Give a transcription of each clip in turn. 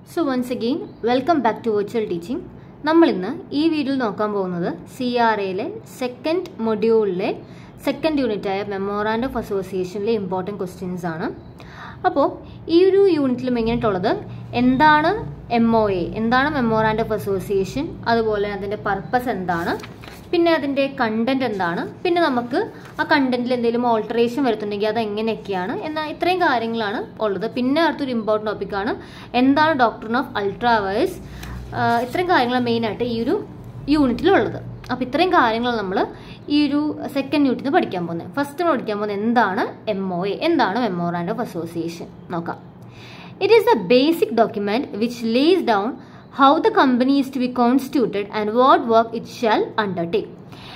So once again welcome back to virtual teaching നമ്മളിന്ന് ഈ വീഡിയോയിൽ നോക്കാൻ പോകുന്നത് സി ആർ എയിലെ സെക്കൻഡ് മൊഡ്യൂളിലെ സെക്കൻഡ് യൂണിറ്റായ മെമ്മോറാൻഡ് ഓഫ് അസോസിയേഷനിലെ ഇമ്പോർട്ടൻറ്റ് ക്വസ്റ്റ്യൻസ് ആണ് അപ്പോൾ ഈ ഒരു യൂണിറ്റിൽ മെയിനായിട്ടുള്ളത് എന്താണ് എം ഒ എ എന്താണ് മെമ്മോറാൻഡ് ഓഫ് അസോസിയേഷൻ അതുപോലെ അതിൻ്റെ പർപ്പസ് എന്താണ് പിന്നെ അതിൻ്റെ കണ്ടന്റ് എന്താണ് പിന്നെ നമുക്ക് ആ കണ്ടന്റിൽ എന്തെങ്കിലും ഓൾട്ടറേഷൻ വരുത്തുണ്ടെങ്കിൽ അത് എങ്ങനെയൊക്കെയാണ് എന്ന ഇത്രയും കാര്യങ്ങളാണ് ഉള്ളത് പിന്നെ അടുത്തൊരു ഇമ്പോർട്ടൻ്റ് ടോപ്പിക്കാണ് എന്താണ് ഡോക്ടറിൻ ഓഫ് അൾട്രാവയേഴ്സ് ഇത്രയും കാര്യങ്ങൾ മെയിനായിട്ട് ഈ ഒരു യൂണിറ്റിലുള്ളത് അപ്പോൾ ഇത്രയും കാര്യങ്ങൾ നമ്മൾ ഈ ഒരു സെക്കൻഡ് യൂണിറ്റിൽ നിന്ന് പഠിക്കാൻ പോകുന്നത് ഫസ്റ്റ് നമ്മൾ പഠിക്കാൻ പോകുന്നത് എന്താണ് എം ഒ എ എന്താണ് മെമ്മോറാൻഡ് ഓഫ് അസോസിയേഷൻ നോക്കാം it is the basic document which lays down how the company is to be constituted and what work it shall undertake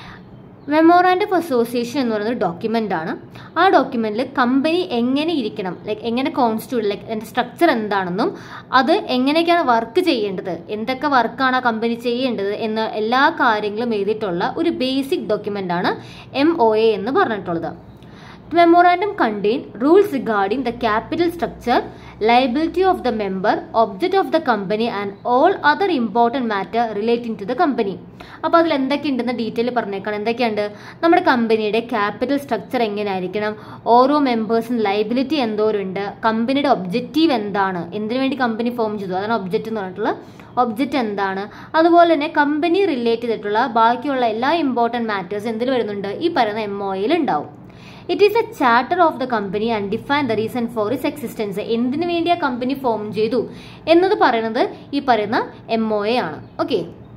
memorandum of association എന്ന് പറയുന്നത് document ആണ് ആ ഡോക്യുമെന്റിൽ company എങ്ങനെ ഇരിക്കണം like എങ്ങനെ കോൺസ്റ്റിറ്റ്യൂട്ട് ലൈക്ക് അതിന്റെ സ്ട്രക്ചർ എന്താണെന്നും അത് എങ്ങനെയൊക്കെയാണ് വർക്ക് ചെയ്യേണ്ടത് എന്തൊക്കെ വർക്കാണ് ആ കമ്പനി ചെയ്യേണ്ടത് എന്ന എല്ലാ കാര്യങ്ങളും എഴുതിയിട്ടുള്ള ഒരു ബേസിക് ഡോക്യുമെന്റ് ആണ് എം ഒ എ എന്ന് പറഞ്ഞിട്ടുള്ളത് memorandum contain rules regarding the capital structure liability of the member object of the company and all other important matter relating to the company അപ്പോൾ അതിൽ എന്തൊക്കെയുണ്ടെന്ന് ഡീറ്റെയിൽ പറഞ്ഞേക്കണം എന്തൊക്കെയുണ്ട് നമ്മുടെ കമ്പനിയുടെ ക്യാപിറ്റൽ സ്ട്രക്ചർ എങ്ങനെയായിരിക്കണം ഓരോ മെമ്പേഴ്സിന് ലയബിലിറ്റി എന്തോരുണ്ട് കമ്പനിയുടെ ഒബ്ജക്റ്റീവ് എന്താണ് എന്തിനു വേണ്ടി കമ്പനി ഫോം ചെയ്തു അതാണ് ഒബ്ജക്റ്റ് എന്ന് പറഞ്ഞിട്ടുള്ള ഒബ്ജക്റ്റ് എന്താണ് അതുപോലെ തന്നെ കമ്പനി റിലേറ്റ് ചെയ്തിട്ടുള്ള ബാക്കിയുള്ള എല്ലാ ഇമ്പോർട്ടൻറ്റ് മാറ്റേഴ്സ് എന്തിൽ വരുന്നുണ്ട് ഈ പറയുന്ന എം ഒ ഉണ്ടാവും it is a charter of the company and define the reason for its existence എന്തിനു വേണ്ടി ആ കമ്പനി ഫോം ചെയ്തു എന്നത് പറയുന്നത് ഈ പറയുന്ന എം ഒ എ ആണ് ഓക്കെ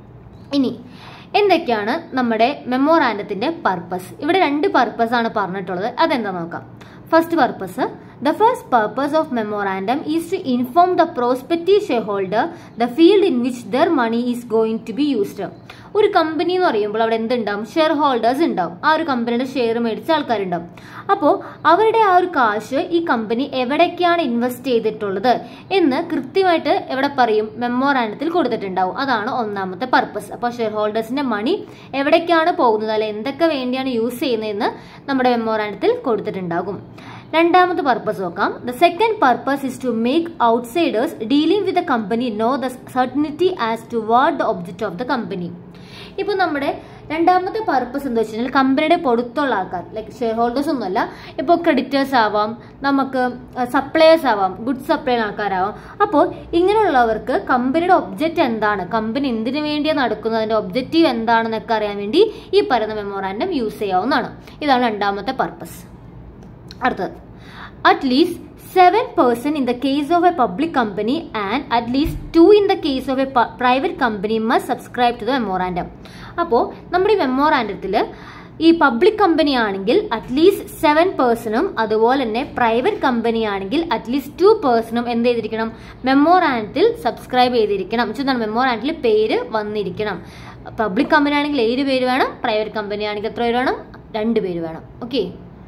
ഇനി എന്തൊക്കെയാണ് നമ്മുടെ മെമ്മോറാൻഡത്തിന്റെ പർപ്പസ് ഇവിടെ രണ്ട് പർപ്പസ് ആണ് പറഞ്ഞിട്ടുള്ളത് അതെന്താ നോക്കാം first purpose the first purpose of memorandum is to inform the prospective shareholder the field in which their money is going to be used ഒരു കമ്പനി എന്ന് പറയുമ്പോൾ അവിടെ എന്തുണ്ടാവും ഷെയർ ഹോൾഡേഴ്സ് ഉണ്ടാവും ആ ഒരു കമ്പനിയുടെ ഷെയർ മേടിച്ച ആൾക്കാരുണ്ടാവും അപ്പോൾ അവരുടെ ആ ഒരു കാശ് ഈ കമ്പനി എവിടേക്കാണ് ഇൻവെസ്റ്റ് ചെയ്തിട്ടുള്ളത് എന്ന് കൃത്യമായിട്ട് എവിടെ പറയും മെമ്മോറാൻഡത്തിൽ കൊടുത്തിട്ടുണ്ടാവും അതാണ് ഒന്നാമത്തെ പർപ്പസ് അപ്പോൾ ഷെയർ ഹോൾഡേഴ്സിന്റെ മണി എവിടേക്കാണ് പോകുന്നത് അല്ലെ എന്തൊക്കെ വേണ്ടിയാണ് യൂസ് ചെയ്യുന്നതെന്ന് നമ്മുടെ മെമ്മോറാൻഡത്തിൽ കൊടുത്തിട്ടുണ്ടാകും രണ്ടാമത്തെ പർപ്പസ് നോക്കാം the second purpose is to make outsiders dealing with the company know the certainty as to what the object of the company ഇപ്പോൾ നമ്മുടെ രണ്ടാമത്തെ പർപ്പസ് എന്താ വെച്ച് കഴിഞ്ഞാൽ കമ്പനിയുടെ പൊടുത്തുള്ള ആൾക്കാർ ലൈക്ക് ഷെയർ ഹോൾഡേഴ്സ് ഒന്നുമല്ല ഇപ്പോൾ ക്രെഡിറ്റേഴ്സ് ആവാം നമുക്ക് സപ്ലയേഴ്സ് ആവാം ഗുഡ് സപ്ലൈ ആൾക്കാരാവാം അപ്പോൾ ഇങ്ങനെയുള്ളവർക്ക് കമ്പനിയുടെ ഒബ്ജക്റ്റ് എന്താണ് കമ്പനി എന്തിനു വേണ്ടിയാണ് നടക്കുന്നത് അതിന്റെ ഒബ്ജക്റ്റീവ് എന്താണെന്നൊക്കെ അറിയാൻ വേണ്ടി ഈ പറയുന്ന മെമ്മോറാൻഡം യൂസ് ചെയ്യാവുന്നതാണ് ഇതാണ് രണ്ടാമത്തെ പർപ്പസ് അടുത്തത് at least seven person in the case of a public company and at least two in the case of a private company must subscribe to the memorandum അപ്പോൾ നമ്മുടെ ഈ മെമ്മോറാൻഡത്തിൽ ഈ പബ്ലിക് കമ്പനി ആണെങ്കിൽ അറ്റ്ലീസ്റ്റ് സെവൻ പേഴ്സണും അതുപോലെ തന്നെ പ്രൈവറ്റ് കമ്പനി ആണെങ്കിൽ അറ്റ്ലീസ്റ്റ് ടു പേഴ്സണും എന്ത് ചെയ്തിരിക്കണം മെമ്മോറാൻഡത്തിൽ സബ്സ്ക്രൈബ് ചെയ്തിരിക്കണം എന്താണ് മെമ്മോറാൻഡിൽ പേര് വന്നിരിക്കണം പബ്ലിക് കമ്പനി ആണെങ്കിൽ ഏഴ് പേര് വേണം പ്രൈവറ്റ് കമ്പനി ആണെങ്കിൽ എത്ര പേര് വേണം രണ്ട് പേര് വേണം ഓക്കെ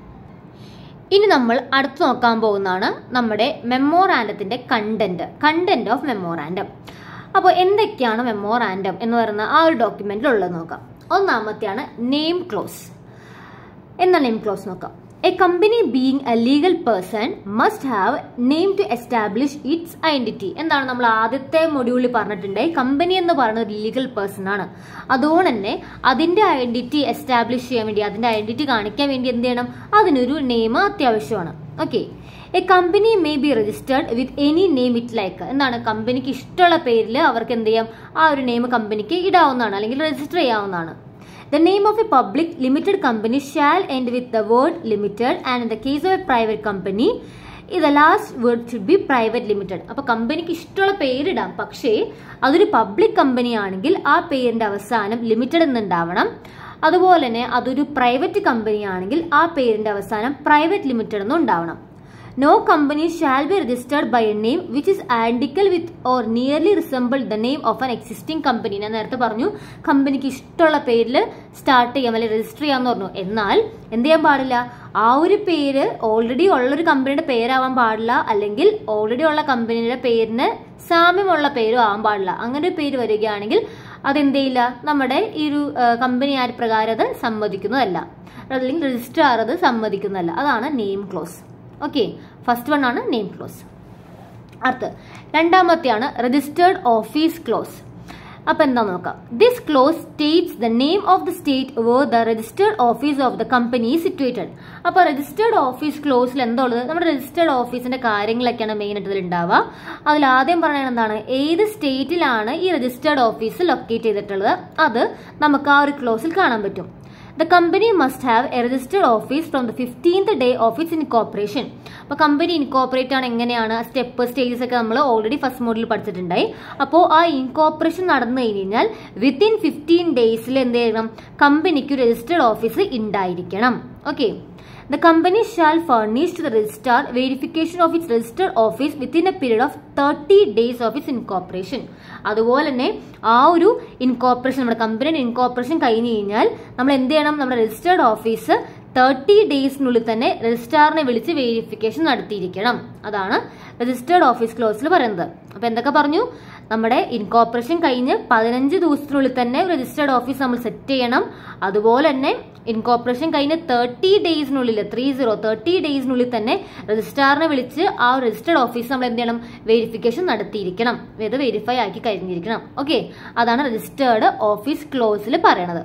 ഇനി നമ്മൾ അടുത്ത് നോക്കാൻ പോകുന്നതാണ് നമ്മുടെ മെമ്മോറാൻഡത്തിന്റെ കണ്ടന്റ് കണ്ടന്റ് ഓഫ് മെമ്മോറാൻഡം അപ്പോൾ എന്തൊക്കെയാണ് മെമ്മോറാൻഡം എന്ന് പറയുന്ന ആ ഒരു ഡോക്യുമെന്റിൽ ഉള്ളത് നോക്കാം ഒന്നാമത്തെയാണ് നെയിം ക്ലോസ് എന്ന നെയിം ക്ലോസ് നോക്കാം a company being a legal person must have name to establish its identity എന്താണ് നമ്മൾ ആദ്യത്തെ മൊഡ്യൂളിൽ പറഞ്ഞിട്ടുണ്ട് കമ്പനി എന്ന് പറയുന്നത് ഒരു ലീഗൽ പേഴ്സൺ ആണ് അതുകൊണ്ട് തന്നെ അതിന്റെ ഐഡന്റിറ്റി എസ്റ്റാബ്ലിഷ് ചെയ്യാൻ വേണ്ടി അതിന്റെ ഐഡന്റിറ്റി കാണിക്കാൻ വേണ്ടി എന്ത് ചെയ്യണം അതിനൊരു നെയിം അത്യാവശ്യമാണ് okay a company may be registered with any name it like എന്താണ് കമ്പനിക്ക് ഇഷ്ടമുള്ള പേരിൽ അവർക്ക് എന്ത് ചെയ്യാം ആ ഒരു നെയിം കമ്പനിക്ക് ഇടാവുന്നതാണ് അല്ലെങ്കിൽ രജിസ്റ്റർ ചെയ്യാവുന്നതാണ് The name of a public limited company shall end with the word limited and in the case of a private company the last word should be private limited അപ്പോൾ കമ്പനിക്ക് ഇഷ്ടമുള്ള പേരിടാം പക്ഷേ അതൊരു പബ്ലിക് കമ്പനി ആണെങ്കിൽ ആ പേരിന്റെ അവസാനം ലിമിറ്റഡ് എന്നുണ്ടാവണം അതുപോലെ തന്നെ അതൊരു പ്രൈവറ്റ് കമ്പനി ആണെങ്കിൽ ആ പേരിന്റെ അവസാനം പ്രൈവറ്റ് ലിമിറ്റഡ് എന്നും ഉണ്ടാവണം no company shall be registered by a name which is identical with or nearly resemble the name of an existing company ഞാൻ നേരത്തെ പറഞ്ഞു കമ്പനിക്ക് ഇഷ്ടമുള്ള പേരിൽ സ്റ്റാർട്ട് ചെയ്യാം അല്ലെങ്കിൽ രജിസ്റ്റർ ചെയ്യാമെന്ന് പറഞ്ഞു എന്നാൽ എന്ത് ചെയ്യാൻ പാടില്ല ആ ഒരു പേര് ഓൾറെഡി ഉള്ളൊരു കമ്പനിയുടെ പേരാവാൻ പാടില്ല അല്ലെങ്കിൽ ഓൾറെഡി ഉള്ള കമ്പനിയുടെ പേരിന് സാമ്യമുള്ള പേരും ആവാൻ പാടില്ല അങ്ങനെ ഒരു പേര് വരികയാണെങ്കിൽ അതെന്ത് ചെയ്യില്ല നമ്മുടെ ഈ ഒരു കമ്പനി ആ പ്രകാരം അത് സമ്മതിക്കുന്നതല്ല അല്ലെങ്കിൽ രജിസ്ട്രാർ അത് സമ്മതിക്കുന്നതല്ല അതാണ് name clause okay first one ആണ് നെയിം ക്ലോസ് അടുത്ത് രണ്ടാമത്തെയാണ് രജിസ്റ്റേർഡ് ഓഫീസ് ക്ലോസ് അപ്പൊ എന്താ നോക്കാം this clause states the name of the state where the registered office of the company situated അപ്പൊ രജിസ്റ്റേർഡ് ഓഫീസ് ക്ലോസിൽ എന്താ ഉള്ളത് നമ്മുടെ രജിസ്റ്റേർഡ് ഓഫീസിന്റെ കാര്യങ്ങളൊക്കെയാണ് മെയിൻ ആയിട്ട് ഇതിൽ ഉണ്ടാവുക അതിൽ ആദ്യം പറയുന്നത് എന്താണ് ഏത് സ്റ്റേറ്റിലാണ് ഈ രജിസ്റ്റേർഡ് ഓഫീസ് ലൊക്കേറ്റ് ചെയ്തിട്ടുള്ളത് അത് നമുക്ക് ആ ഒരു ക്ലോസിൽ കാണാൻ പറ്റും the company must have a registered office from the fifteenth day of its incorporation അപ്പോൾ കമ്പനി ഇൻകോപ്പറേറ്റ് ആണ് എങ്ങനെയാണ് സ്റ്റെപ്പ് സ്റ്റേജസ് ഒക്കെ നമ്മൾ ഓൾറെഡി ഫസ്റ്റ് മോഡിൽ പഠിച്ചിട്ടുണ്ടായി അപ്പോൾ ആ ഇൻകോപ്പറേഷൻ നടന്നു കഴിഞ്ഞാൽ വിത്തിൻ ഫിഫ്റ്റീൻ ഡേയ്സിൽ എന്ത് ചെയ്യണം കമ്പനിക്ക് രജിസ്റ്റേർഡ് ഓഫീസ് ഉണ്ടായിരിക്കണം okay The company shall furnish to the registrar verification of its registered office within a period of 30 days of its incorporation. അതുപോലെ തന്നെ ആ ഒരു ഇൻകോപ്പറേഷൻ നമ്മുടെ കമ്പനിയുടെ ഇൻകോപ്പറേഷൻ കഴിഞ്ഞ് കഴിഞ്ഞാൽ നമ്മൾ എന്ത് ചെയ്യണം നമ്മുടെ രജിസ്റ്റേർഡ് ഓഫീസ് തേർട്ടി ഡേയ്സിനുള്ളിൽ തന്നെ രജിസ്ട്രാറിനെ വിളിച്ച് വെരിഫിക്കേഷൻ നടത്തിയിരിക്കണം അതാണ് രജിസ്റ്റേർഡ് ഓഫീസ് ക്ലോസിൽ പറയുന്നത് അപ്പൊ എന്തൊക്കെ പറഞ്ഞു നമ്മുടെ ഇൻകോപ്പറേഷൻ കഴിഞ്ഞ് പതിനഞ്ച് ദിവസത്തിനുള്ളിൽ തന്നെ രജിസ്റ്റേർഡ് ഓഫീസ് നമ്മൾ സെറ്റ് ചെയ്യണം അതുപോലെ തന്നെ ഇൻകോപ്പറേഷൻ കഴിഞ്ഞ് തേർട്ടി ഡേയ്സിനുള്ളിൽ ത്രീ സീറോ തേർട്ടി ഡേയ്സിനുള്ളിൽ തന്നെ രജിസ്ട്രാറിനെ വിളിച്ച് ആ രജിസ്റ്റേർഡ് ഓഫീസ് നമ്മൾ എന്ത് ചെയ്യണം വെരിഫിക്കേഷൻ നടത്തിയിരിക്കണം ഇത് വെരിഫൈ ആക്കി കഴിഞ്ഞിരിക്കണം ഓക്കെ അതാണ് രജിസ്റ്റേർഡ് ഓഫീസ് ക്ലോസിൽ പറയണത്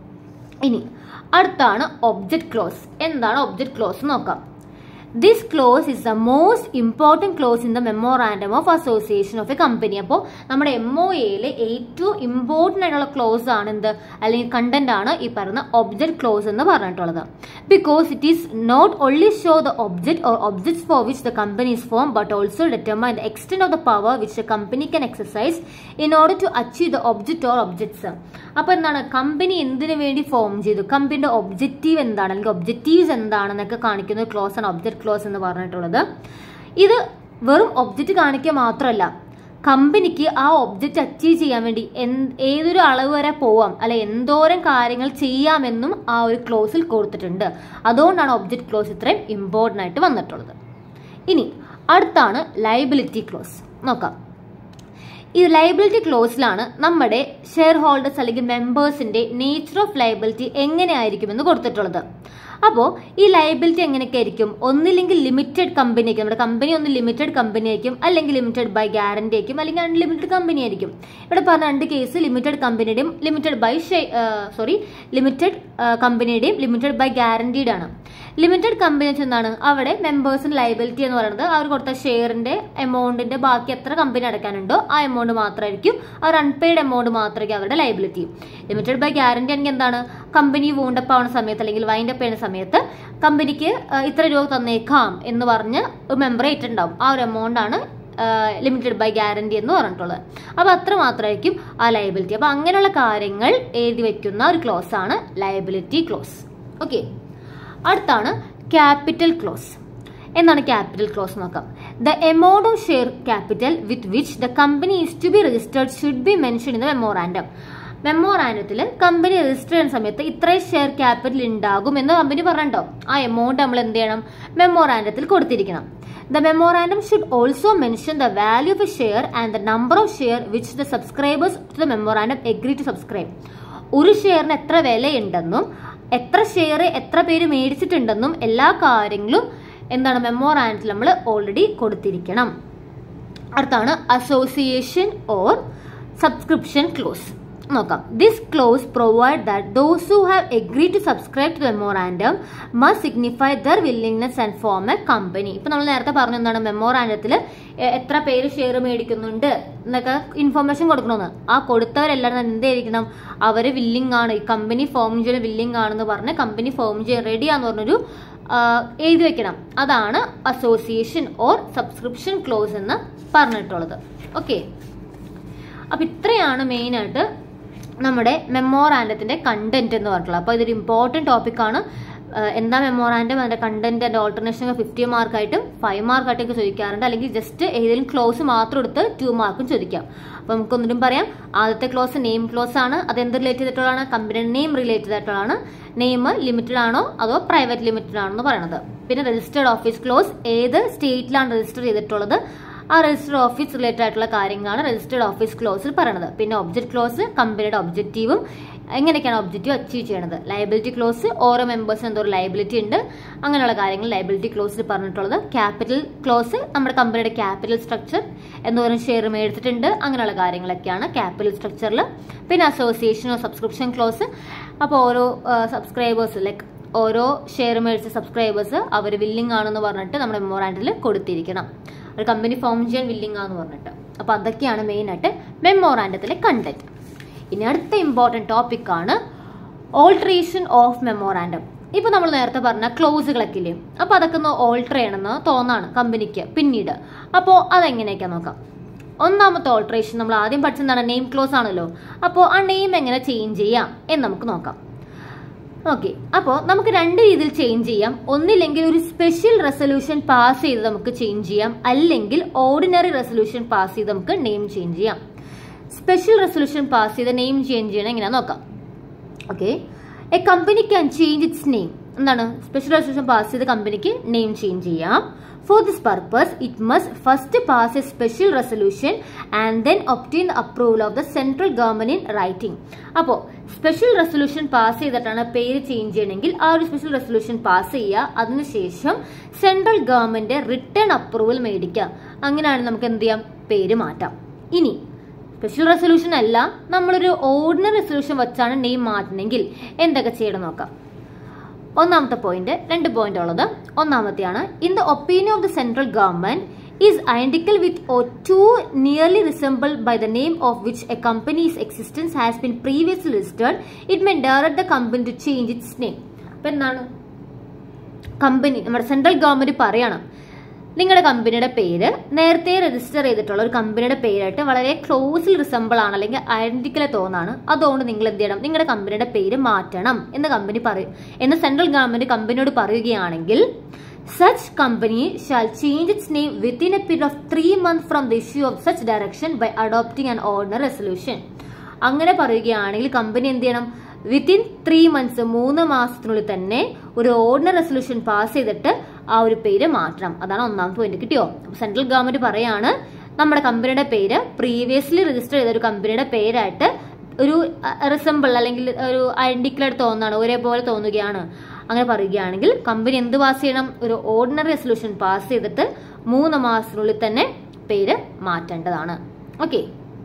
ഇനി അടുത്താണ് ഒബ്ജക്ട് ക്ലോസ് എന്താണ് ഒബ്ജക്ട് ക്ലോസ് നോക്കാം this clause is the most important clause in the memorandum of association of a company അപ്പോൾ നമ്മുടെ എം ഒ എയിലെ ഏറ്റവും ഇമ്പോർട്ടൻ്റ് ആയിട്ടുള്ള ക്ലോസ് ആണ് എന്ത് അല്ലെങ്കിൽ കണ്ടന്റ് ആണ് ഈ പറയുന്ന ഒബ്ജക്ട് ക്ലോസ് എന്ന് പറഞ്ഞിട്ടുള്ളത് because it is not only show the object or objects for which the company is form but also determine the extend of the power which the company can exercise in order to achieve the object or objects അപ്പോൾ എന്താണ് company എന്തിനു വേണ്ടി form ചെയ്തു കമ്പനിയുടെ objective എന്താണ് അല്ലെങ്കിൽ objectives എന്താണെന്നൊക്കെ കാണിക്കുന്ന ക്ലോസ് ആണ് ഒബ്ജക്ട് ക്ലോസ് എന്ന് പറഞ്ഞിട്ടുള്ളത് ഇത് വെറും ഒബ്ജക്റ്റ് കാണിക്കുക മാത്രമല്ല കമ്പനിക്ക് ആ ഒബ്ജക്റ്റ് അച്ചീവ് ചെയ്യാൻ വേണ്ടി ഏതൊരു അളവ് വരെ പോവാം അല്ലെ എന്തോരം കാര്യങ്ങൾ ചെയ്യാമെന്നും ആ ഒരു ക്ലോസിൽ കൊടുത്തിട്ടുണ്ട് അതുകൊണ്ടാണ് ഒബ്ജക്റ്റ് ക്ലോസ് ഇത്രയും ഇമ്പോർട്ടൻ്റ് ആയിട്ട് വന്നിട്ടുള്ളത് ഇനി അടുത്താണ് ലൈബിലിറ്റി ക്ലോസ് നോക്കാം ഈ ലൈബിലിറ്റി ക്ലോസിലാണ് നമ്മുടെ ഷെയർ ഹോൾഡേഴ്സ് അല്ലെങ്കിൽ മെമ്പേഴ്സിന്റെ നേച്ചർ ഓഫ് ലൈബിലിറ്റി എങ്ങനെയായിരിക്കുമെന്ന് കൊടുത്തിട്ടുള്ളത് അപ്പോൾ ഈ ലൈബിലിറ്റി എങ്ങനെയൊക്കെ ആയിരിക്കും ഒന്നില്ലെങ്കിൽ ലിമിറ്റഡ് കമ്പനി ആയിരിക്കും നമ്മുടെ കമ്പനി ഒന്ന് ലിമിറ്റഡ് കമ്പനി ആയിരിക്കും അല്ലെങ്കിൽ ലിമിറ്റഡ് ബൈ ഗ്യാരണ്ടി ആയിരിക്കും അല്ലെങ്കിൽ അൺലിമിറ്റഡ് കമ്പനി ആയിരിക്കും ഇവിടെ പറഞ്ഞ രണ്ട് കേസ് ലിമിറ്റഡ് കമ്പനിയുടെയും ലിമിറ്റഡ് ബൈ സോറി ലിമിറ്റഡ് കമ്പനിയുടെയും ലിമിറ്റഡ് ബൈ ഗ്യാരണ്ടീഡ് ആണ് ലിമിറ്റഡ് കമ്പനി വെച്ച് എന്താണ് അവിടെ മെമ്പേഴ്സിന് ലൈബിലിറ്റി എന്ന് പറയുന്നത് അവർ കൊടുത്ത ഷെയറിന്റെ എമൗണ്ടിന്റെ ബാക്കി എത്ര കമ്പനി അടയ്ക്കാനുണ്ടോ ആ എമൗണ്ട് മാത്രമായിരിക്കും ആ ഒരു അൺപെയ്ഡ് എമൗണ്ട് മാത്രമായിരിക്കും അവരുടെ ലൈബിലിറ്റി ലിമിറ്റഡ് ബൈ ഗ്യാരണ്ടി ആണെങ്കിൽ എന്താണ് കമ്പനി വൂണ്ടപ്പ് ആവുന്ന സമയത്ത് അല്ലെങ്കിൽ വൈൻഡപ്പ് ചെയ്യുന്ന സമയത്ത് കമ്പനിക്ക് ഇത്ര രൂപ തന്നേക്കാം എന്ന് പറഞ്ഞ് ഒരു മെമ്പർ ഏറ്റുണ്ടാവും ആ ഒരു എമൗണ്ട് ആണ് ലിമിറ്റഡ് ബൈ ഗ്യാരണ്ടി എന്ന് പറഞ്ഞിട്ടുള്ളത് അപ്പോൾ അത്ര മാത്രമായിരിക്കും ആ ലയബിലിറ്റി അപ്പോൾ അങ്ങനെയുള്ള കാര്യങ്ങൾ എഴുതി വെക്കുന്ന ഒരു ക്ലോസ് ആണ് ലയബിലിറ്റി ക്ലോസ് ഓക്കെ അടുത്താണ് ക്യാപിറ്റൽ ക്ലോസ് എന്താണ് ക്യാപിറ്റൽ ക്ലോസ് നോക്കാം the amount of share capital with which the company is to be registered should be mention in the memorandum മെമ്മോറാൻഡത്തിൽ കമ്പനി രജിസ്റ്റർ ചെയ്യുന്ന സമയത്ത് ഇത്രയും ഷെയർ ക്യാപിറ്റൽ ഉണ്ടാകും എന്ന് കമ്പനി പറഞ്ഞിട്ടോ ആ എമൗണ്ട് നമ്മൾ എന്ത് ചെയ്യണം മെമ്മോറാൻഡത്തിൽ കൊടുത്തിരിക്കണം the memorandum should also mention the value of a share and the number of share which the subscribers to the memorandum agree to subscribe ഒരു ഷെയറിന് എത്ര വിലയുണ്ടെന്നും എത്ര ഷെയർ എത്ര പേര് മേടിച്ചിട്ടുണ്ടെന്നും എല്ലാ കാര്യങ്ങളും എന്താണ് മെമ്മോറാൻഡത്തിൽ നമ്മൾ ഓൾറെഡി കൊടുത്തിരിക്കണം അടുത്താണ് അസോസിയേഷൻ ഓർ സബ്സ്ക്രിപ്ഷൻ ക്ലോസ് നോക്കാം this clause provide that those who have agree to subscribe to memorandum must signify their willingness and form a company ഇപ്പൊ നമ്മൾ നേരത്തെ പറഞ്ഞു എന്താണ് മെമ്മോറാൻഡത്തിൽ എത്ര പേര് ഷെയർ മേടിക്കുന്നുണ്ട് എന്നൊക്കെ ഇൻഫർമേഷൻ കൊടുക്കണമെന്ന് ആ കൊടുത്തവരെല്ലാം തന്നെ എന്തായിരിക്കണം അവർ വില്ലിംഗ് ആണ് ഈ കമ്പനി ഫോം ചെയ്യാൻ വില്ലിംഗ് ആണെന്ന് പറഞ്ഞ് കമ്പനി ഫോം ചെയ്യാൻ റെഡിയാന്ന് പറഞ്ഞൊരു എഴുതി വെക്കണം അതാണ് അസോസിയേഷൻ ഓർ സബ്സ്ക്രിപ്ഷൻ ക്ലോസ് എന്ന് പറഞ്ഞിട്ടുള്ളത് ഓക്കെ അപ്പൊ ഇത്രയാണ് മെയിനായിട്ട് നമ്മുടെ മെമ്മോറാൻഡത്തിന്റെ കണ്ടന്റ് എന്ന് പറഞ്ഞിട്ടുള്ളത് അപ്പോൾ ഇതൊരു ഇമ്പോർട്ടൻറ്റ് ടോപ്പിക്കാണ് എന്താ മെമ്മോറാൻഡം അതിന്റെ കണ്ടന്റ് ആൻഡ് ഓൾട്ടർനേഷൻ ഫിഫ്റ്റി മാർക്കായിട്ടും ഫൈവ് മാർക്കായിട്ടൊക്കെ ചോദിക്കാറുണ്ട് അല്ലെങ്കിൽ ജസ്റ്റ് ഏതെങ്കിലും ക്ലോസ് മാത്രം എടുത്ത് ടു മാർക്കും ചോദിക്കാം അപ്പോൾ നമുക്ക് ഒന്നിനും പറയാം ആദ്യത്തെ ക്ലോസ് നെയിം ക്ലോസ് ആണ് അത് എന്ത് റിലേറ്റ് ചെയ്തിട്ടുള്ളതാണ് കമ്പനിയുടെ നെയിം റിലേറ്റഡ് ആയിട്ടുള്ളതാണ് നെയിം ലിമിറ്റഡ് ആണോ അതോ പ്രൈവറ്റ് ലിമിറ്റഡ് ആണോ എന്ന് പറയുന്നത് പിന്നെ രജിസ്റ്റേർഡ് ഓഫീസ് ക്ലോസ് ഏത് സ്റ്റേറ്റിലാണ് രജിസ്റ്റർ ചെയ്തിട്ടുള്ളത് ആ രജിസ്റ്റർഡ് ഓഫീസ് റിലേറ്റഡ് ആയിട്ടുള്ള കാര്യങ്ങളാണ് രജിസ്റ്റേർഡ് ഓഫീസ് ക്ലോസിൽ പറയുന്നത് പിന്നെ ഒബ്ജക്ട് ക്ലോസ് കമ്പനിയുടെ ഒബ്ജക്റ്റീവും എങ്ങനെയൊക്കെയാണ് ഒബ്ജക്റ്റീവ് അച്ചീവ് ചെയ്യുന്നത് ലയബിലിറ്റി ക്ലോസ് ഓരോ മെമ്പേഴ്സിന് എന്തോ ലയബിലിറ്റി ഉണ്ട് അങ്ങനെയുള്ള കാര്യങ്ങൾ ലയബിലിറ്റി ക്ലോസിൽ പറഞ്ഞിട്ടുള്ളത് ക്യാപിറ്റൽ ക്ലോസ് നമ്മുടെ കമ്പനിയുടെ ക്യാപിറ്റൽ സ്ട്രക്ചർ എന്തോരം ഷെയർ മേടിച്ചിട്ടുണ്ട് അങ്ങനെയുള്ള കാര്യങ്ങളൊക്കെയാണ് ക്യാപിറ്റൽ സ്ട്രക്ചറിൽ പിന്നെ അസോസിയേഷനോ സബ്സ്ക്രിപ്ഷൻ ക്ലോസ് അപ്പോൾ ഓരോ സബ്സ്ക്രൈബേഴ്സ് ലൈക്ക് ഓരോ ഷെയർ മേടിച്ച സബ്സ്ക്രൈബേഴ്സ് അവർ വില്ലിംഗ് ആണെന്ന് പറഞ്ഞിട്ട് നമ്മുടെ മെമ്മോറാൻഡിൽ കൊടുത്തിരിക്കണം ഒരു കമ്പനി ഫോം ചെയ്യാൻ വില്ലിംഗ് ആണെന്ന് പറഞ്ഞിട്ട് അപ്പോൾ അതൊക്കെയാണ് മെയിനായിട്ട് മെമ്മോറാൻഡത്തിലെ കണ്ടന്റ് ഇനി അടുത്ത ഇമ്പോർട്ടൻറ്റ് ടോപ്പിക്കാണ് ഓൾട്രേഷൻ ഓഫ് മെമ്മോറാൻഡം ഇപ്പോൾ നമ്മൾ നേരത്തെ പറഞ്ഞ ക്ലോസുകളൊക്കെ ഇല്ലേ അപ്പോൾ അതൊക്കെ ഒന്ന് ഓൾട്ടർ ചെയ്യണമെന്ന് തോന്നാണ് കമ്പനിക്ക് പിന്നീട് അപ്പോൾ അതെങ്ങനെയൊക്കെ നോക്കാം ഒന്നാമത്തെ ഓൾട്രേഷൻ നമ്മൾ ആദ്യം പഠിച്ചതാണ് നെയിം ക്ലോസ് ആണല്ലോ അപ്പോൾ ആ നെയിം എങ്ങനെ ചേഞ്ച് ചെയ്യാം എന്ന് നമുക്ക് നോക്കാം ഓക്കെ അപ്പോൾ നമുക്ക് രണ്ട് രീതിയിൽ ചേഞ്ച് ചെയ്യാം ഒന്നില്ലെങ്കിൽ ഒരു സ്പെഷ്യൽ റെസൊല്യൂഷൻ പാസ് ചെയ്ത് നമുക്ക് ചേഞ്ച് ചെയ്യാം അല്ലെങ്കിൽ ഓർഡിനറി റെസൊല്യൂഷൻ പാസ് ചെയ്ത് നമുക്ക് നെയിം ചേഞ്ച് ചെയ്യാം സ്പെഷ്യൽ റെസൊല്യൂഷൻ പാസ് ചെയ്ത് നെയിം ചേഞ്ച് ചെയ്യണം എങ്ങനെയാ നോക്കാം okay a company can change its name എന്താണ് സ്പെഷ്യൽ റെസൊല്യൂഷൻ പാസ് ചെയ്ത് കമ്പനിക്ക് നെയിം ചേഞ്ച് ചെയ്യാം for this purpose it must first pass a special resolution and then obtain the approval of the central government in writing അപ്പോൾ special resolution pass ചെയ്തിട്ടാണ് പേര് change ചെയ്യണമെങ്കിൽ ആ ഒരു സ്പെഷ്യൽ റെസൊല്യൂഷൻ പാസ് ചെയ്യുക അതിനുശേഷം സെൻട്രൽ ഗവൺമെന്റ് റിട്ടേൺ അപ്രൂവൽ മേടിക്കുക അങ്ങനെയാണ് നമുക്ക് എന്ത് ചെയ്യാം പേര് മാറ്റാം ഇനി സ്പെഷ്യൽ റെസൊല്യൂഷൻ അല്ല നമ്മളൊരു ഓർഡിനറി റെസൊല്യൂഷൻ വെച്ചാണ് നെയിം മാറ്റുന്നെങ്കിൽ എന്തൊക്കെ ചെയ്യണം നോക്കാം ഒന്നാമത്തെ പോയിന്റ് രണ്ട് പോയിന്റ് ഉള്ളത് ഒന്നാമത്തെയാണ് in the opinion of the central government is identical with or too nearly resemble by the name of which a company's existence has been previously listed it may direct the company to change its name അപ്പൊ എന്താണ് company നമ്മുടെ central government പറയണം നിങ്ങളുടെ കമ്പനിയുടെ പേര് നേരത്തെ register ചെയ്തിട്ടുള്ള ഒരു കമ്പനിയുടെ പേരായിട്ട് വളരെ ക്ലോസിൽ റിസംബിൾ ആണ് അല്ലെങ്കിൽ ഐഡന്റിക്കൽ തോന്നാണ് അതുകൊണ്ട് നിങ്ങൾ എന്ത് ചെയ്യണം നിങ്ങളുടെ കമ്പനിയുടെ പേര് മാറ്റണം എന്ന് കമ്പനി പറയും എന്ന് സെൻട്രൽ ഗവൺമെന്റ് കമ്പനിയോട് പറയുകയാണെങ്കിൽ such company shall change its name within a period of three month from the issue of such direction by adopting an ordinary resolution അങ്ങനെ പറയുകയാണെങ്കിൽ കമ്പനി എന്ത് ചെയ്യണം വിത്തിൻ ത്രീ മന്ത്സ് മൂന്ന് മാസത്തിനുള്ളിൽ തന്നെ ഒരു ഓർഡിനറി റെസൊല്യൂഷൻ പാസ് ചെയ്തിട്ട് ആ ഒരു പേര് മാറ്റണം അതാണ് ഒന്നാമത്തെ പോയിന്റ് കിട്ടിയോ സെൻട്രൽ ഗവൺമെന്റ് പറയാണ് നമ്മുടെ കമ്പനിയുടെ പേര് പ്രീവിയസ്ലി രജിസ്റ്റർ ചെയ്ത ഒരു കമ്പനിയുടെ പേരായിട്ട് ഒരു റിസംബിൾ അല്ലെങ്കിൽ ഒരു ഐഡന്റിക്കലായിട്ട് തോന്നുന്നതാണ് ഒരേപോലെ തോന്നുകയാണ് അങ്ങനെ പറയുകയാണെങ്കിൽ കമ്പനി എന്ത് പാസ് ചെയ്യണം ഒരു ഓർഡിനറി റെസൊല്യൂഷൻ പാസ് ചെയ്തിട്ട് മൂന്ന് മാസത്തിനുള്ളിൽ തന്നെ പേര് മാറ്റേണ്ടതാണ് ഓക്കെ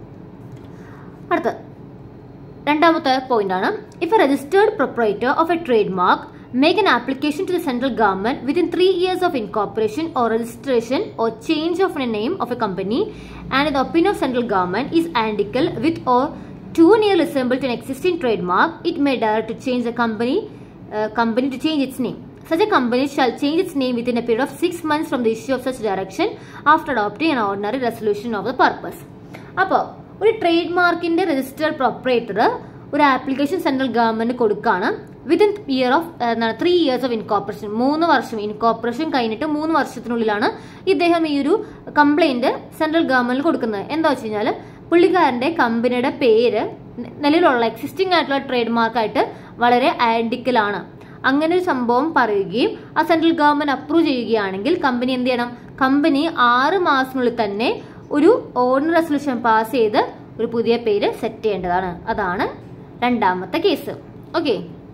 അടുത്ത രണ്ടാമത്തെ പോയിന്റ് ആണ് if a registered proprietor of a trade mark make an application to the central government within three years of incorporation or registration or change of a name of a company and in the opinion of central government is identical with or too near resemble to an existing trademark it may direct to change the company uh, company to change its name such a company shall change its name within a period of six months from the issue of such direction after adopting an ordinary resolution of the purpose അപ്പോൾ ഒരു trade മാർക്കിന്റെ registered proprietor ഒരു application central government കൊടുക്കുകയാണ് within year of എന്താണ് three years of incorporation മൂന്ന് വർഷം incorporation കഴിഞ്ഞിട്ട് മൂന്ന് വർഷത്തിനുള്ളിലാണ് ഇദ്ദേഹം ഈ ഒരു കംപ്ലൈന്റ് സെൻട്രൽ ഗവൺമെന്റിൽ കൊടുക്കുന്നത് എന്താ വെച്ച് കഴിഞ്ഞാൽ പുള്ളിക്കാരന്റെ കമ്പനിയുടെ പേര് നിലവിലുള്ള എക്സിസ്റ്റിംഗ് ആയിട്ടുള്ള ട്രേഡ് മാർക്കായിട്ട് വളരെ ഐഡന്റിക്കൽ ആണ് അങ്ങനെ ഒരു സംഭവം പറയുകയും ആ സെൻട്രൽ ഗവൺമെന്റ് അപ്രൂവ് ചെയ്യുകയാണെങ്കിൽ കമ്പനി എന്ത് ചെയ്യണം കമ്പനി ആറ് മാസത്തിനുള്ളിൽ തന്നെ ഒരു ഓർഡിനറി റെസൊല്യൂഷൻ പാസ് ചെയ്ത് ഒരു പുതിയ പേര് സെറ്റ് ചെയ്യേണ്ടതാണ് അതാണ് രണ്ടാമത്തെ കേസ് ഓക്കെ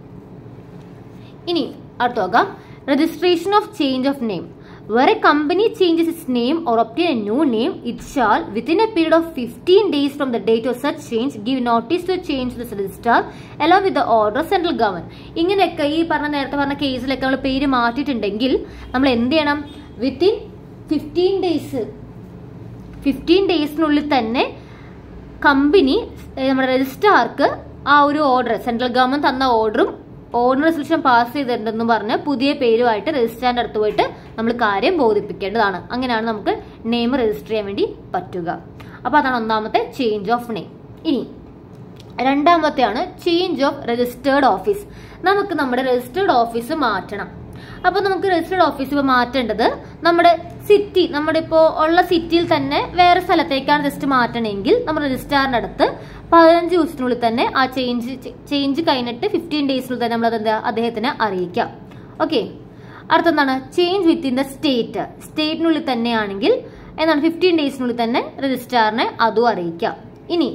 ഇനി അടുത്ത നോക്കാം registration of change of name where a company changes its name or obtain a new name, it shall, within a period of 15 days from the date of such change, give notice to change to the registrar along with the order of central government. ഇങ്ങനെയൊക്കെ ഈ പറഞ്ഞ നേരത്തെ പറഞ്ഞ കേസിലൊക്കെ നമ്മൾ പേര് മാറ്റിയിട്ടുണ്ടെങ്കിൽ നമ്മൾ എന്ത് ചെയ്യണം വിത്തിൻ ഫിഫ്റ്റീൻ ഡേയ്സ് ഫിഫ്റ്റീൻ ഡേയ്സിനുള്ളിൽ തന്നെ കമ്പനി നമ്മുടെ രജിസ്ട്രാർക്ക് ആ ഒരു ഓർഡർ സെൻട്രൽ ഗവൺമെന്റ് തന്ന ഓർഡറും ഓർഡർ റെസൊല്യൂഷൻ പാസ് ചെയ്തിട്ടുണ്ടെന്ന് പറഞ്ഞ് പുതിയ പേരുമായിട്ട് രജിസ്ട്രാറിന്റെ അടുത്ത് പോയിട്ട് നമ്മൾ കാര്യം ബോധിപ്പിക്കേണ്ടതാണ് അങ്ങനെയാണ് നമുക്ക് നെയിം രജിസ്റ്റർ ചെയ്യാൻ വേണ്ടി പറ്റുക അപ്പോൾ അതാണ് ഒന്നാമത്തെ ചേഞ്ച് ഓഫ് നെയിം ഇനി രണ്ടാമത്തെയാണ് ചേഞ്ച് ഓഫ് രജിസ്റ്റേർഡ് ഓഫീസ് നമുക്ക് നമ്മുടെ രജിസ്റ്റേർഡ് ഓഫീസ് മാറ്റണം അപ്പോൾ നമുക്ക് രജിസ്റ്റേർഡ് ഓഫീസ് ഇപ്പോൾ മാറ്റേണ്ടത് നമ്മുടെ സിറ്റി നമ്മുടെ ഇപ്പോൾ ഉള്ള സിറ്റിയിൽ തന്നെ വേറെ സ്ഥലത്തേക്കാണ് ജസ്റ്റ് മാറ്റണമെങ്കിൽ നമ്മൾ രജിസ്ട്രാറിന്റെ അടുത്ത് പതിനഞ്ച് ദിവസത്തിനുള്ളിൽ തന്നെ ആ ചേഞ്ച് ചേഞ്ച് കഴിഞ്ഞിട്ട് ഫിഫ്റ്റീൻ ഡേയ്സിനുള്ളിൽ തന്നെ നമ്മൾ എന്താ അദ്ദേഹത്തിനെ അറിയിക്കാം ഓക്കെ അടുത്തെന്താണ് ചേഞ്ച് വിത്തിൻ ദ സ്റ്റേറ്റ് സ്റ്റേറ്റിനുള്ളിൽ തന്നെയാണെങ്കിൽ എന്നാണ് ഫിഫ്റ്റീൻ ഡേയ്സിനുള്ളിൽ തന്നെ രജിസ്ട്രാറിനെ അതും അറിയിക്കാം ഇനി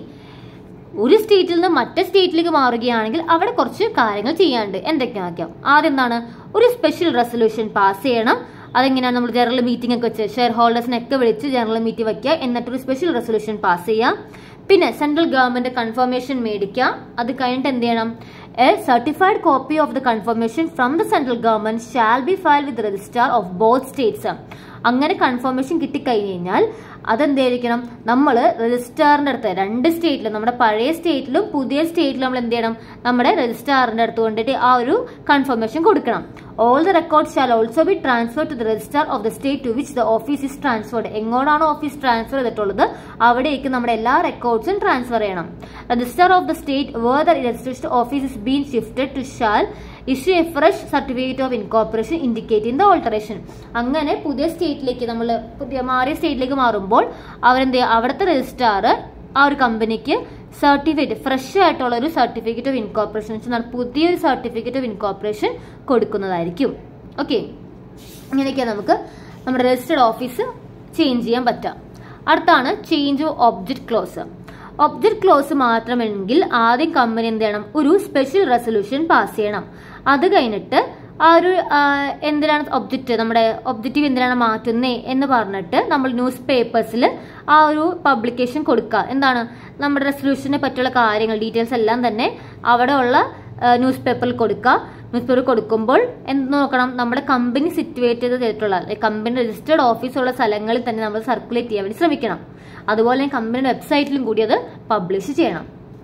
ഒരു സ്റ്റേറ്റിൽ നിന്ന് മറ്റേ സ്റ്റേറ്റിലേക്ക് മാറുകയാണെങ്കിൽ അവിടെ കുറച്ച് കാര്യങ്ങൾ ചെയ്യാനുണ്ട് എന്തൊക്കെയാക്കാം ആദ്യം എന്താണ് ഒരു സ്പെഷ്യൽ റെസൊല്യൂഷൻ പാസ് ചെയ്യണം അതെങ്ങനെയാണ് നമ്മൾ ജനറൽ മീറ്റിംഗ് ഒക്കെ വെച്ച് ഷെയർ ഹോൾഡേഴ്സിനൊക്കെ വിളിച്ച് ജനറൽ മീറ്റിംഗ് വയ്ക്കുക എന്നിട്ട് ഒരു സ്പെഷ്യൽ റെസൊല്യൂഷൻ പാസ് ചെയ്യാം പിന്നെ സെൻട്രൽ ഗവൺമെന്റ് കൺഫർമേഷൻ മേടിക്കാം അത് കഴിഞ്ഞിട്ട് എന്ത് ചെയ്യണം a certified copy of the confirmation from the central government shall be file with registrar of both states അങ്ങനെ കൺഫർമേഷൻ കിട്ടിക്കഴിഞ്ഞ് കഴിഞ്ഞാൽ അതെന്തായിരിക്കണം നമ്മൾ രജിസ്ട്രാറിന്റെ അടുത്ത് രണ്ട് സ്റ്റേറ്റിലും നമ്മുടെ പഴയ സ്റ്റേറ്റിലും പുതിയ സ്റ്റേറ്റിലും നമ്മൾ എന്ത് ചെയ്യണം നമ്മുടെ രജിസ്ട്രാറിന്റെ അടുത്ത് കൊണ്ടിട്ട് ആ ഒരു കൺഫർമേഷൻ കൊടുക്കണം all the record shall also be transfer to the registrar of the state to which the office is transferred എങ്ങോട്ടാണോ ഓഫീസ് ട്രാൻസ്ഫർ ചെയ്തിട്ടുള്ളത് അവിടേക്ക് നമ്മുടെ എല്ലാ റെക്കോർഡ്സും ട്രാൻസ്ഫർ ചെയ്യണം registrar of the state where the registration office is been shifted to shall issue a fresh certificate of incorporation indicating the alteration അങ്ങനെ പുതിയ സ്റ്റേറ്റിലേക്ക് നമ്മൾ പുതിയ മാറിയ സ്റ്റേറ്റിലേക്ക് മാറുമ്പോൾ അവരെന്ത് ചെയ്യുക അവിടുത്തെ രജിസ്ട്രാർ ആ ഒരു കമ്പനിക്ക് സർട്ടിഫിക്കറ്റ് ഫ്രഷ് ആയിട്ടുള്ള ഒരു സർട്ടിഫിക്കറ്റ് ഓഫ് ഇൻകോർപ്പറേഷൻ വെച്ചാൽ പുതിയൊരു സർട്ടിഫിക്കറ്റ് ഓഫ് ഇൻകോർപ്പറേഷൻ കൊടുക്കുന്നതായിരിക്കും ഓക്കെ ഇങ്ങനെയൊക്കെയാണ് നമുക്ക് നമ്മുടെ രജിസ്റ്റേർഡ് ഓഫീസ് ചേഞ്ച് ചെയ്യാൻ പറ്റുക അടുത്താണ് change of object clause object clause മാത്രമെങ്കിൽ ആദ്യം കമ്പനി എന്ത് ചെയ്യണം ഒരു സ്പെഷ്യൽ റെസൊല്യൂഷൻ പാസ് ചെയ്യണം അത് കഴിഞ്ഞിട്ട് ആ ഒരു ആ, എന്തിനാണ് ഒബ്ജക്റ്റ് നമ്മുടെ ഒബ്ജക്റ്റീവ് എന്തിനാണ് മാറ്റുന്നേ എന്ന് പറഞ്ഞിട്ട് നമ്മൾ ന്യൂസ് പേപ്പേഴ്സിൽ ആ ഒരു പബ്ലിക്കേഷൻ കൊടുക്കുക എന്താണ് നമ്മുടെ റെസൊല്യൂഷനെ പറ്റിയുള്ള കാര്യങ്ങൾ ഡീറ്റെയിൽസ് എല്ലാം തന്നെ അവിടെ ഉള്ള ന്യൂസ് പേപ്പറിൽ കൊടുക്കുക ന്യൂസ് പേപ്പർ കൊടുക്കുമ്പോൾ എന്ത് നോക്കണം നമ്മുടെ കമ്പനി സിറ്റുവേറ്റ് ചെയ്ത് ചെയ്തിട്ടുള്ള കമ്പനി രജിസ്റ്റേർഡ് ഓഫീസുള്ള സ്ഥലങ്ങളിൽ തന്നെ നമ്മൾ സർക്കുലേറ്റ് ചെയ്യാൻ വേണ്ടി ശ്രമിക്കണം അതുപോലെ തന്നെ കമ്പനിയുടെ വെബ്സൈറ്റിലും കൂടി അത് പബ്ലിഷ് ചെയ്യണം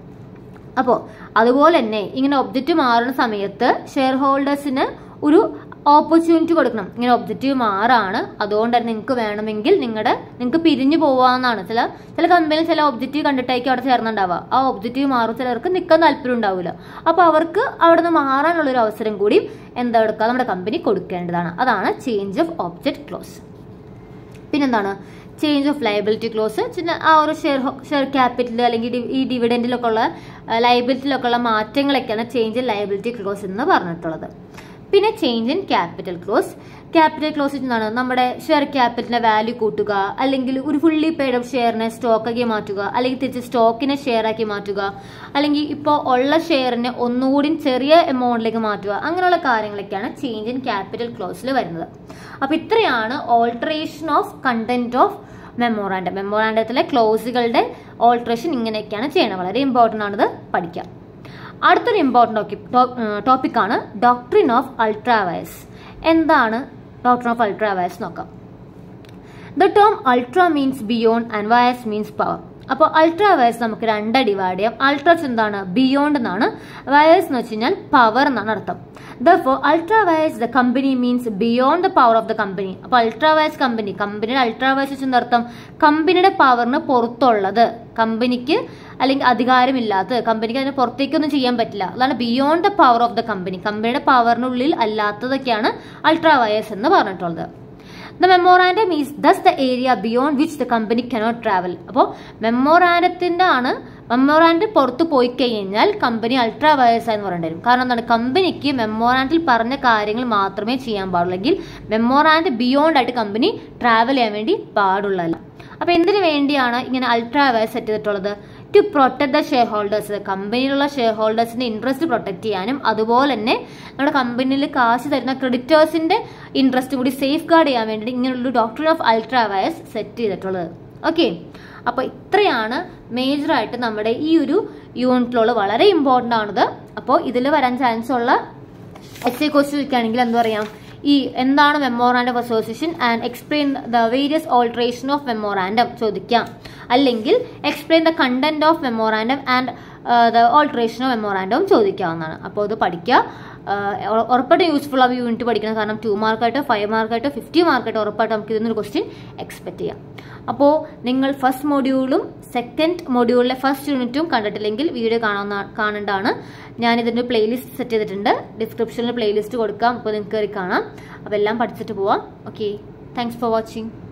അപ്പോൾ അതുപോലെ തന്നെ ഇങ്ങനെ ഒബ്ജക്റ്റ് മാറുന്ന സമയത്ത് ഷെയർ ഹോൾഡേഴ്സിന് ഒരു ഓപ്പർച്യൂണിറ്റി കൊടുക്കണം ഇങ്ങനെ ഒബ്ജക്റ്റീവ് മാറാണ് അതുകൊണ്ട് തന്നെ നിങ്ങൾക്ക് വേണമെങ്കിൽ നിങ്ങളുടെ നിങ്ങൾക്ക് പിരിഞ്ഞു പോവാന്നാണ് ചില ചില കമ്പനിയിൽ ചില ഒബ്ജക്റ്റീവ് കണ്ടിട്ടായിരിക്കും അവിടെ ചേർന്നുണ്ടാവുക ആ ഒബ്ജക്റ്റീവ് മാറും ചിലർക്ക് നിൽക്കാൻ താല്പര്യം ഉണ്ടാവില്ല അപ്പോൾ അവർക്ക് അവിടെ നിന്ന് മാറാനുള്ള ഒരു അവസരം കൂടി എന്താ എടുക്കുക നമ്മുടെ കമ്പനി കൊടുക്കേണ്ടതാണ് അതാണ് ചേഞ്ച് ഓഫ് ഒബ്ജക്റ്റ് ക്ലോസ് പിന്നെന്താണ് ചേഞ്ച് ഓഫ് ലയബിലിറ്റി ക്ലോസ് ചില ആ ഒരു ഷെയർ ഷെയർ ക്യാപിറ്റൽ അല്ലെങ്കിൽ ഡി- ഈ ഡിവിഡൻഡിലൊക്കെ ഉള്ള ലയബിലിറ്റിയിലൊക്കെ ഉള്ള മാറ്റങ്ങളൊക്കെയാണ് ചേഞ്ച് ഇൻ ലയബിലിറ്റി ക്ലോസ് എന്ന് പറഞ്ഞിട്ടുള്ളത് പിന്നെ change in capital clause capital clause എന്താണ് നമ്മുടെ ഷെയർ ക്യാപിറ്റലിന്റെ വാല്യൂ കൂട്ടുക അല്ലെങ്കിൽ ഒരു ഫുള്ളി പെയ്ഡ് ഓഫ് ഷെയറിനെ സ്റ്റോക്കാക്കി മാറ്റുക അല്ലെങ്കിൽ തിരിച്ച് സ്റ്റോക്കിനെ ഷെയർ ആക്കി മാറ്റുക അല്ലെങ്കിൽ ഇപ്പോൾ ഉള്ള ഷെയറിനെ ഒന്നുകൂടി ചെറിയ എമൗണ്ടിലേക്ക് മാറ്റുക അങ്ങനെയുള്ള കാര്യങ്ങളൊക്കെയാണ് ചേഞ്ച് ഇൻ ക്യാപിറ്റൽ ക്ലോസിൽ വരുന്നത് അപ്പോൾ ഇത്രയാണ് alteration of content of memorandum മെമ്മോറാണ്ടത്തിലെ ക്ലോസുകളുടെ ഓൾട്ടറേഷൻ ഇങ്ങനെയൊക്കെയാണ് ചെയ്യണത് വളരെ ഇമ്പോർട്ടൻ്റ് ആണിത് പഠിക്കാം അടുത്തൊരു ഇമ്പോർട്ടൻ്റ് ടോപ്പിക്കാണ് ഡോക്ട്രിൻ ഓഫ് അൾട്രാവയസ് എന്താണ് ഡോക്ട്രിൻ ഓഫ് അൾട്രാവയസ് നോക്കാം the term ultra means beyond and vires means power അപ്പോൾ അൾട്രാ വയസ് നമുക്ക് രണ്ട് ഡിവൈഡ് ചെയ്യാം അൾട്രാസ് എന്താണ് ബിയോണ്ട് എന്നാണ് വയസ് എന്ന് വെച്ച് കഴിഞ്ഞാൽ പവർ എന്നാണ് അർത്ഥം though ultra vires the company means beyond the power of the company അപ്പോൾ അൾട്രാ വയസ് കമ്പനി കമ്പനിയുടെ അൾട്രാ വയസ് വെച്ച് അർത്ഥം കമ്പനിയുടെ പവറിന് പുറത്തുള്ളത് കമ്പനിക്ക് അല്ലെങ്കിൽ അധികാരമില്ലാത്തത് കമ്പനിക്ക് അതിന് പുറത്തേക്കൊന്നും ചെയ്യാൻ പറ്റില്ല അതാണ് beyond the power of the company കമ്പനിയുടെ പവറിനുള്ളിൽ അല്ലാത്തതൊക്കെയാണ് അൾട്രാ വയസ് എന്ന് പറഞ്ഞിട്ടുള്ളത് the memorandum is thus the area beyond which the company cannot travel അപ്പോൾ മെമ്മോറാൻഡത്തിൻ്റെ ആണ് മെമ്മോറാൻഡിൽ പുറത്ത് പോയി കഴിഞ്ഞാൽ കമ്പനി അൾട്രാ വയസ് എന്ന് പറയേണ്ടി വരും കാരണം എന്താണ് കമ്പനിക്ക് മെമ്മോറാൻഡിൽ പറഞ്ഞ കാര്യങ്ങൾ മാത്രമേ ചെയ്യാൻ പാടുള്ളൂ എങ്കിൽ മെമ്മോറാൻഡ് ബിയോണ്ട് ആയിട്ട് കമ്പനി ട്രാവൽ ചെയ്യാൻ വേണ്ടി പാടുള്ളതല്ല അപ്പോൾ എന്തിനു വേണ്ടിയാണ് ഇങ്ങനെ അൾട്രാ വയസ് സെറ്റ് ചെയ്തിട്ടുള്ളത് to protect the share holders കമ്പനിയിലുള്ള ഷെയർ ഹോൾഡേഴ്സിന്റെ ഇൻട്രസ്റ്റ് പ്രൊട്ടക്ട് ചെയ്യാനും അതുപോലെ തന്നെ നമ്മുടെ കമ്പനിയിൽ കാശ് തരുന്ന ക്രെഡിറ്റേഴ്സിന്റെ ഇൻട്രസ്റ്റ് കൂടി സേഫ് ഗാർഡ് ചെയ്യാൻ വേണ്ടി ഇങ്ങനെയുള്ള doctor of ultra vires set ചെയ്തിട്ടുള്ളത് ഓക്കെ അപ്പോൾ ഇത്രയാണ് മേജറായിട്ട് നമ്മുടെ ഈ ഒരു യൂണിറ്റിലുള്ള വളരെ ഇമ്പോർട്ടൻ്റ് ആണത് അപ്പോൾ ഇതിൽ വരാൻ ചാൻസ് ഉള്ള എസ് എ ക്വസ്റ്റ് ചോദിക്കുകയാണെങ്കിൽ എന്താ പറയാം ഈ എന്താണ് memorandum of association and explain the various alteration of memorandum ചോദിക്കാം അല്ലെങ്കിൽ explain the content of memorandum and the alteration of memorandum ചോദിക്കാവുന്നതാണ് അപ്പോൾ ഇത് പഠിക്കുക ആഹ് ഉറ- ഉറപ്പായിട്ടും യൂസ്ഫുൾ ആവും യൂണിറ്റ് പഠിക്കണം കാരണം ടു മാർക്കായിട്ടോ ഫൈവ് മാർക്കായിട്ടോ ഫിഫ്റ്റി മാർക്കായിട്ടോ ഉറപ്പായിട്ടും നമുക്ക് ഇതിനൊരു ക്വസ്റ്റ്യൻ എക്സ്പെക്ട് ചെയ്യാം അപ്പോൾ നിങ്ങൾ ഫസ്റ്റ് മൊഡ്യൂളും സെക്കൻഡ് മൊഡ്യൂളിലെ ഫസ്റ്റ് യൂണിറ്റും കണ്ടിട്ടില്ലെങ്കിൽ വീഡിയോ കാണാവുന്ന കാണേണ്ടതാണ് ഞാൻ ഇതിൻ്റെ പ്ലേലിസ്റ്റ് സെറ്റ് ചെയ്തിട്ടുണ്ട് ഡിസ്ക്രിപ്ഷനിൽ പ്ലേലിസ്റ്റ് കൊടുക്കാം അപ്പോൾ നിങ്ങൾക്ക് കയറി കാണാം അപ്പോൾ എല്ലാം പഠിച്ചിട്ട് പോവാം ഓക്കെ താങ്ക്സ് ഫോർ വാച്ചിങ്